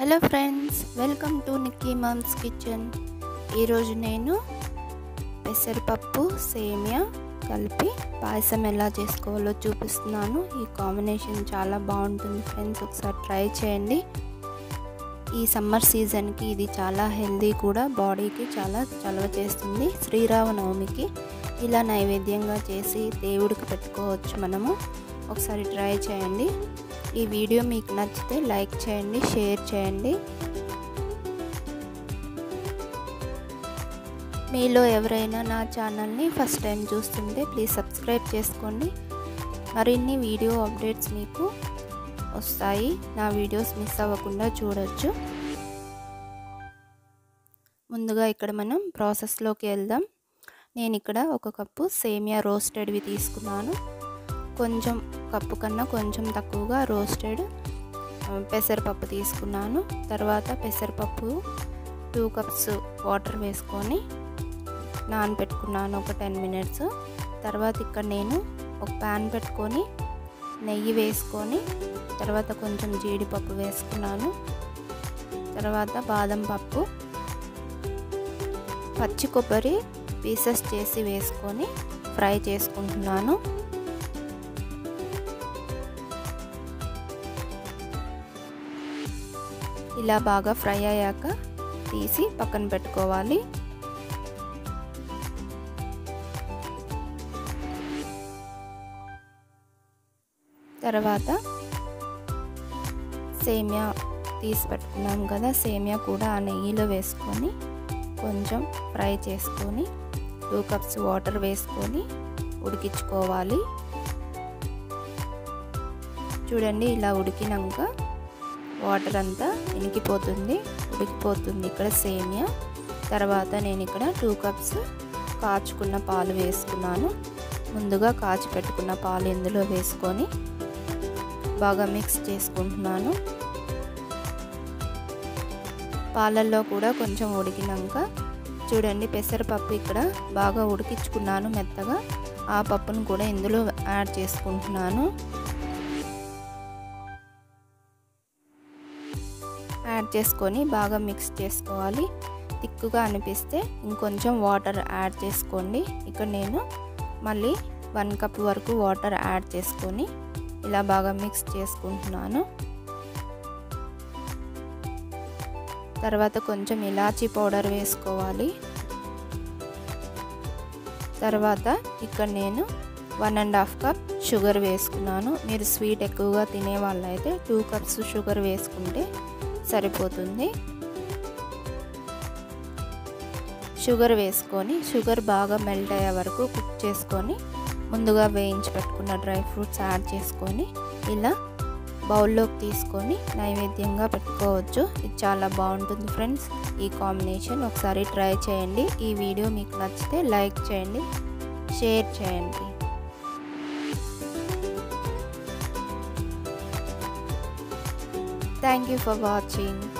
hello friends welcome to Nikki mom's kitchen ఈరోజు నేను పెసరపప్పు సేమియా కలిపి పాయసం ఎలా చేసుకోవాలో చూపిస్తున్నాను ఈ కాంబినేషన్ చాలా బాగుంటుంది ఫ్రెండ్స్ ఒకసారి ట్రై చేయండి ఈ సమ్మర్ సీజన్కి ఇది చాలా హెల్దీ కూడా బాడీకి చాలా చలవ చేస్తుంది శ్రీరామనవమికి ఇలా నైవేద్యంగా చేసి దేవుడికి పెట్టుకోవచ్చు మనము ఒకసారి ట్రై చేయండి ఈ వీడియో మీకు నచ్చితే లైక్ చేయండి షేర్ చేయండి మీలో ఎవరైనా నా ఛానల్ని ఫస్ట్ టైం చూస్తుంటే ప్లీజ్ సబ్స్క్రైబ్ చేసుకోండి మరిన్ని వీడియో అప్డేట్స్ మీకు వస్తాయి నా వీడియోస్ మిస్ అవ్వకుండా చూడొచ్చు ముందుగా ఇక్కడ మనం ప్రాసెస్లోకి వెళ్దాం నేను ఇక్కడ ఒక కప్పు సేమియా రోస్టెడ్వి తీసుకున్నాను కొంచెం కప్పు కన్నా కొంచెం తక్కువగా రోస్టెడ్ పెసరపప్పు తీసుకున్నాను తర్వాత పెసరపప్పు టూ కప్స్ వాటర్ వేసుకొని నానబెట్టుకున్నాను ఒక టెన్ మినిట్స్ తర్వాత ఇక్కడ నేను ఒక ప్యాన్ పెట్టుకొని నెయ్యి వేసుకొని తర్వాత కొంచెం జీడిపప్పు వేసుకున్నాను తర్వాత బాదం పప్పు పచ్చి కొబ్బరి పీసెస్ చేసి వేసుకొని ఫ్రై చేసుకుంటున్నాను ఇలా బాగా ఫ్రై అయ్యాక తీసి పక్కన పెట్టుకోవాలి తర్వాత సేమియా తీసి పెట్టుకున్నాం కదా సేమియా కూడా ఆ నెయ్యిలో వేసుకొని కొంచెం ఫ్రై చేసుకొని టూ కప్స్ వాటర్ వేసుకొని ఉడికించుకోవాలి చూడండి ఇలా ఉడికినాక వాటర్ అంతా ఇనికిపోతుంది ఉడికిపోతుంది ఇక్కడ సేమియా తర్వాత నేను ఇక్కడ టూ కప్స్ కాచుకున్న పాలు వేసుకున్నాను ముందుగా కాచి పెట్టుకున్న పాలు ఇందులో వేసుకొని బాగా మిక్స్ చేసుకుంటున్నాను పాలల్లో కూడా కొంచెం ఉడికినాక చూడండి పెసరపప్పు ఇక్కడ బాగా ఉడికించుకున్నాను మెత్తగా ఆ పప్పును కూడా ఇందులో యాడ్ చేసుకుంటున్నాను యాడ్ చేసుకొని బాగా మిక్స్ చేసుకోవాలి తిక్కుగా అనిపిస్తే ఇంకొంచెం వాటర్ యాడ్ చేసుకోండి ఇక్కడ నేను మళ్ళీ వన్ కప్ వరకు వాటర్ యాడ్ చేసుకొని ఇలా బాగా మిక్స్ చేసుకుంటున్నాను తర్వాత కొంచెం ఇలాచీ పౌడర్ వేసుకోవాలి తర్వాత ఇక్కడ నేను one and half cup sugar వేసుకున్నాను మీరు స్వీట్ ఎక్కువగా తినే వాళ్ళైతే టూ కప్స్ షుగర్ వేసుకుంటే సరిపోతుంది షుగర్ వేసుకొని షుగర్ బాగా మెల్ట్ అయ్యే వరకు కుక్ చేసుకొని ముందుగా వేయించి పెట్టుకున్న డ్రై ఫ్రూట్స్ యాడ్ చేసుకొని ఇలా బౌల్లోకి తీసుకొని నైవేద్యంగా పెట్టుకోవచ్చు ఇది చాలా బాగుంటుంది ఫ్రెండ్స్ ఈ కాంబినేషన్ ఒకసారి ట్రై చేయండి ఈ వీడియో మీకు నచ్చితే లైక్ చేయండి షేర్ చేయండి థ్యాంక్ యూ ఫర్ వాచింగ్